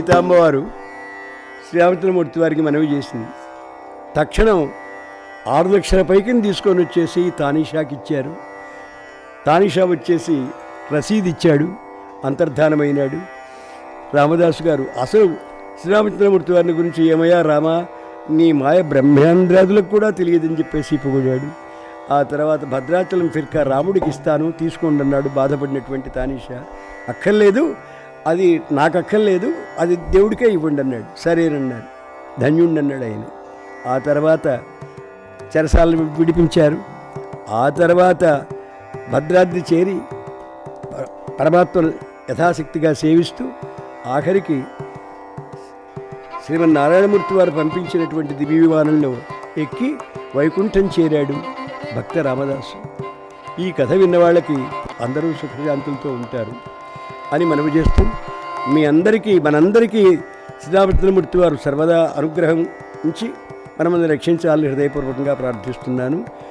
సీతామ్మవారు శ్రీరామచంద్రమూర్తి వారికి మనవి చేసింది తక్షణం ఆరు లక్షల పైకి తీసుకొని వచ్చేసి తానీషాకి ఇచ్చారు తానీషా వచ్చేసి రసీదు ఇచ్చాడు అంతర్ధానమైనాడు రామదాసు గారు అసలు శ్రీరామచంద్రమూర్తి వారిని గురించి ఏమయ్యా రామా నీ మాయ బ్రహ్మేంద్రాదులకు కూడా తెలియదని చెప్పేసి పొగిడాడు ఆ తర్వాత భద్రాచలం ఫిర్కా రాముడికి ఇస్తాను తీసుకోండి అన్నాడు బాధపడినటువంటి తానీషా అక్కర్లేదు అది నాకు అక్కర్లేదు అది దేవుడికే ఇవ్వండి అన్నాడు సరేనన్నాడు ధన్యుణ్ణి అన్నాడు ఆయన ఆ తర్వాత చెరసాలను విడిపించారు ఆ తర్వాత భద్రాద్రి చేరి ప- పరమాత్మను యథాశక్తిగా సేవిస్తూ ఆఖరికి శ్రీమన్నారాయణమూర్తి వారు పంపించినటువంటి దివ్య విమానంలో ఎక్కి వైకుంఠం చేరాడు భక్త రామదాసు ఈ కథ విన్న వాళ్ళకి అందరూ సుఖశాంతులతో ఉంటారు అని మనవి చేస్తూ మీ అందరికీ మనందరికీ శ్రీరామచంద్రమూర్తి వారు సర్వదా అనుగ్రహం ఉంచి మనల్ని రక్షించాలని హృదయపూర్వకంగా ప్రార్థిస్తున్నాను